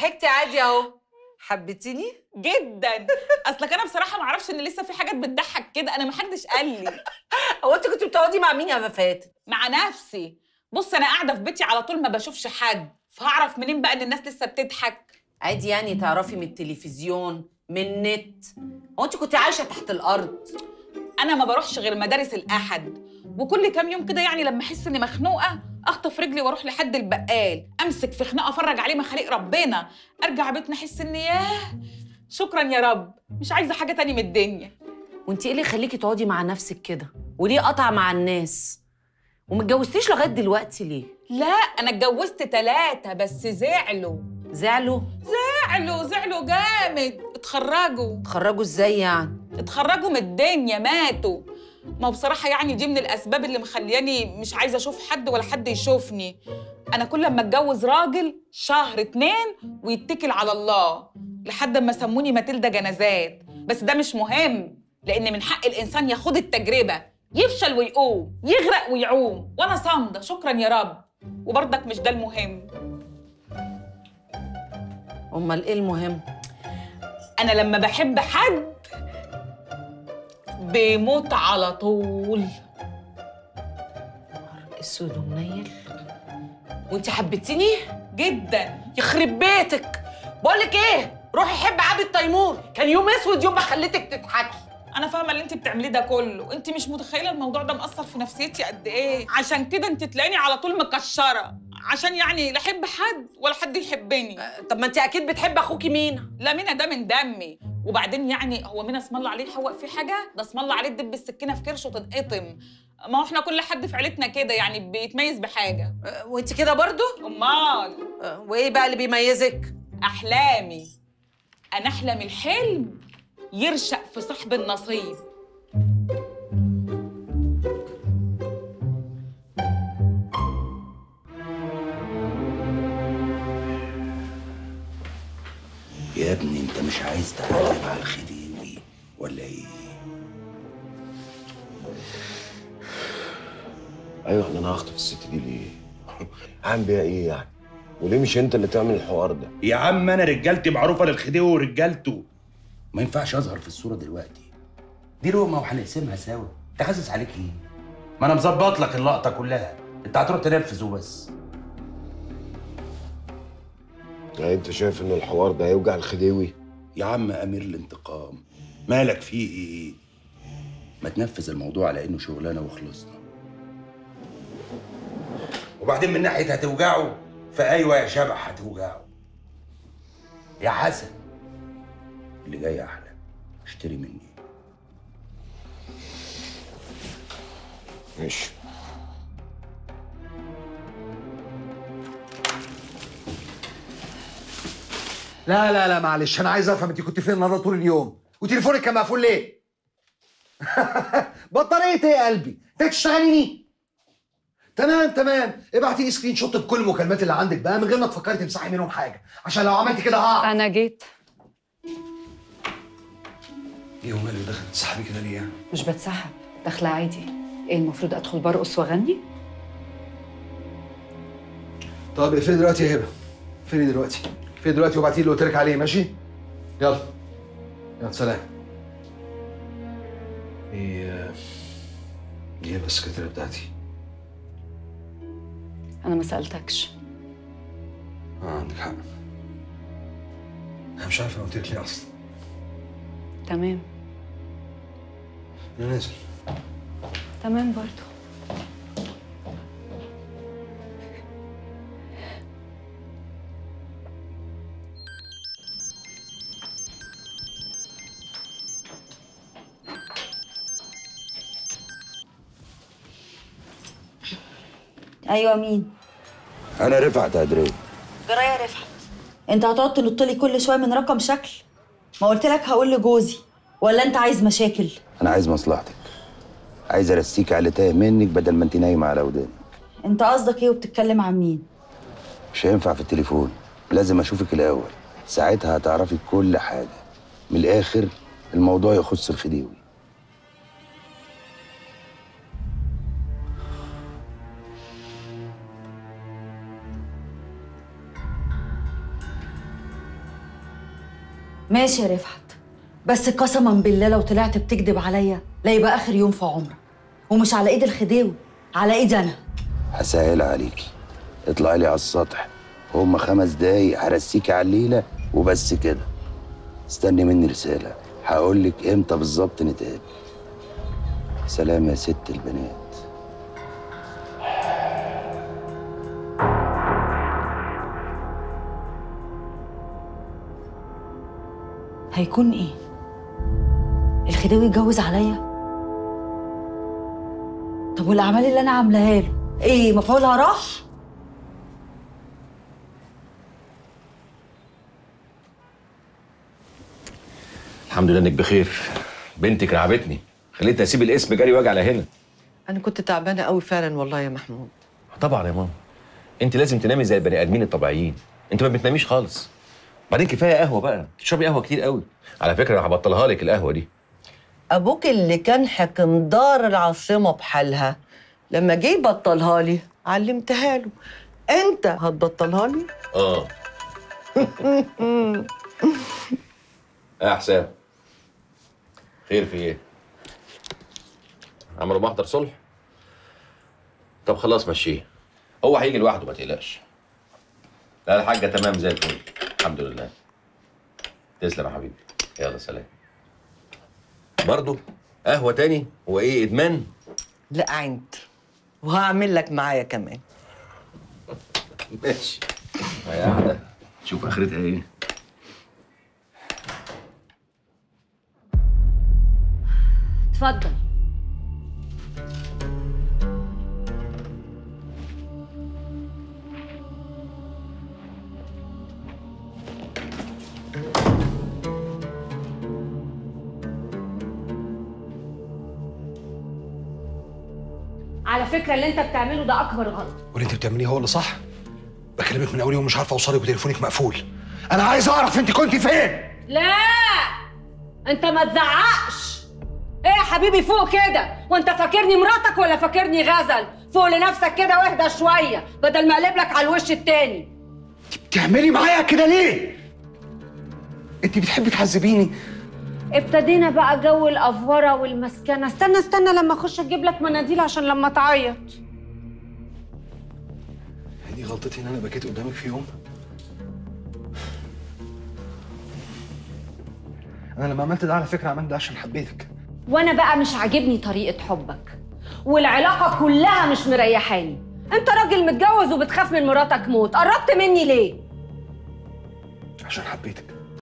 ضحكتي عادي اهو حبيتيني جدا اصلك انا بصراحه ما اعرفش ان لسه في حاجات بتضحك كده انا ما حدش قال لي هو انت كنت بتقعدي مع مين يا وفات مع نفسي بص انا قاعده في بيتي على طول ما بشوفش حد فهعرف منين بقى ان الناس لسه بتضحك عادي يعني تعرفي من التلفزيون من النت هو انت كنت عايشه تحت الارض انا ما بروحش غير مدارس الاحد وكل كام يوم كده يعني لما احس اني مخنوقه اخطف رجلي واروح لحد البقال امسك في خناقه افرج عليه مخاليق ربنا ارجع بيتنا احس اني ياه شكرا يا رب مش عايزه حاجه تاني من الدنيا وانت ايه اللي يخليكي تقعدي مع نفسك كده وليه قطع مع الناس ومتجوزتيش لغايه دلوقتي ليه لا انا اتجوزت ثلاثه بس زعلوا زعلوا زعلوا زعلوا جامد اتخرجوا اتخرجوا ازاي يعني اتخرجوا من الدنيا ماتوا ما هو بصراحة يعني دي من الأسباب اللي مخلياني مش عايزة أشوف حد ولا حد يشوفني أنا كل لما أتجوز راجل شهر اتنين ويتكل على الله لحد ما سموني ماتيلدا جنازات بس ده مش مهم لأن من حق الإنسان ياخد التجربة يفشل ويقوم يغرق ويعوم وأنا صامدة شكرا يا رب وبرضك مش ده المهم امال ايه المهم أنا لما بحب حد بيموت على طول اسود ومنيل وانت حبيتيني جدا يخرب بيتك بقولك ايه روحي حب عابد تيمور كان يوم اسود يوم ما خليتك تضحكي انا فاهمه اللي انت بتعمليه ده كله انت مش متخيله الموضوع ده مأثر في نفسيتي قد ايه عشان كده انت تلاقيني على طول مكشره عشان يعني لا احب حد ولا حد يحبني طب ما انت اكيد بتحب اخوكي مينا لا مينا ده من دمي وبعدين يعني هو مينا اسم الله عليه يحوق فيه حاجه ده اسم الله عليه تدب السكينه في كرشه وتنقطم ما هو احنا كل حد في عيلتنا كده يعني بيتميز بحاجه أه، وانت كده برضو امال أه، وايه بقى اللي بيميزك احلامي انا احلم الحلم يرشق في صاحب النصيب يا ابني انت مش عايز تعلم على الخديوي ولا ايه؟ ايوه احنا انا هخطف الست دي ليه؟ هعمل بيها ايه يعني؟ وليه مش انت اللي تعمل الحوار ده؟ يا عم انا رجالتي معروفه للخديوي ورجالته ما ينفعش اظهر في الصوره دلوقتي دي لقمه وهنقسمها سوا انت حاسس عليك ايه؟ ما انا مظبط لك اللقطه كلها انت هتروح تنفذ وبس يعني انت شايف ان الحوار ده هيوجع الخديوي؟ يا عم امير الانتقام مالك فيه ايه؟ ما تنفذ الموضوع على انه شغلانه وخلصنا وبعدين من ناحيه هتوجعه فايوه يا شبح هتوجعه يا حسن اللي جاي احلى اشتري مني ماشي لا لا لا معلش انا عايز افهم انت كنت فين النهارده طول اليوم وتليفونك كان مقفول ليه بطاريه ايه يا قلبي انت تشتغليني تمام تمام ابعتي لي سكرين شوت بكل المكالمات اللي عندك بقى من غير ما تفكري تمسحي منهم حاجه عشان لو عملت كده هقع انا جيت ايه وماله دخلت تسحبي كده ليه يعني؟ مش بتسحب داخله عادي ايه المفروض ادخل برقص واغني طب اقفلي دلوقتي يا هبه اقفلي دلوقتي اقفلي دلوقتي وابعتي لي اللي قلت لك عليه ماشي يلا يلا سلام ايه دي هبه السكرتيره بتاعتي انا ما سالتكش اه عندك حق انا مش عارف انا قلت لك ليه اصلا تمام انا نازل تمام برضو ايوه مين انا رفعت ادري جرايه رفعت انت هتقعد تنط لي كل شويه من رقم شكل ما قلت لك هقول لجوزي ولا انت عايز مشاكل انا عايز مصلحتك عايز ارسيك على تايه منك بدل ما انت نايمه على ودانك انت قصدك ايه وبتتكلم عن مين مش هينفع في التليفون لازم اشوفك الاول ساعتها هتعرفي كل حاجه من الاخر الموضوع يخص الخديوي ماشي يا رفعت بس قسما بالله لو طلعت بتكذب عليا لا يبقى اخر يوم في عمرك ومش على ايد الخديوي على ايدي انا هسهل عليكي اطلعي لي على السطح هما خمس دقايق هرسيكي على الليله وبس كده استني مني رساله هقول لك امتى بالظبط نتقابل سلام يا ست البنات هيكون ايه الخديوي يتجوز عليا طب والاعمال اللي انا عاملاها له ايه مفعولها راح الحمد لله انك بخير بنتك رعبتني خليتني اسيب الاسم جري واجي على هنا أنا كنت تعبانة قوي فعلا والله يا محمود طبعا يا ماما انت لازم تنامي زي البني ادمين الطبيعيين انت ما بتناميش خالص بعدين كفايه قهوه بقى تشربي قهوه كتير قوي على فكره انا هبطلها لك القهوه دي أبوك اللي كان حاكم دار العاصمة بحالها لما جه يبطلها لي علمتها له أنت هتبطلها لي؟ اه يا حسام خير في ايه عملوا محضر صلح طب خلاص مشيه هو هيجي لوحده ما تقلقش لا الحاجه تمام زي الفل الحمد لله تسلم يا حبيبي يلا سلام برضه قهوه تاني هو ايه ادمان لا عند وهعمل لك معايا كمان ماشي هي قاعده شوف اخرتها ايه اتفضل على فكرة اللي انت بتعمله ده أكبر غلط واللي انت بتعمليه هو اللي صح بكلمك من اول يوم مش عارف اوصلك وتليفونك مقفول انا عايز اعرف انت كنت فين لا انت ما تزعقش ايه يا حبيبي فوق كده وانت فاكرني مراتك ولا فاكرني غزل فوق لنفسك كده واهدى شويه بدل ما اقلب لك على الوش التاني بتعملي معايا كده ليه انت بتحبي تعذبيني ابتدينا بقى جو الافوره والمسكنه استنى استنى لما اخش اجيب لك مناديل عشان لما تعيط دي غلطتي ان انا بكيت قدامك في يوم انا لما عملت ده على فكره عملت ده عشان حبيتك وانا بقى مش عاجبني طريقه حبك والعلاقه كلها مش مريحاني انت راجل متجوز وبتخاف من مراتك موت قربت مني ليه عشان حبيتك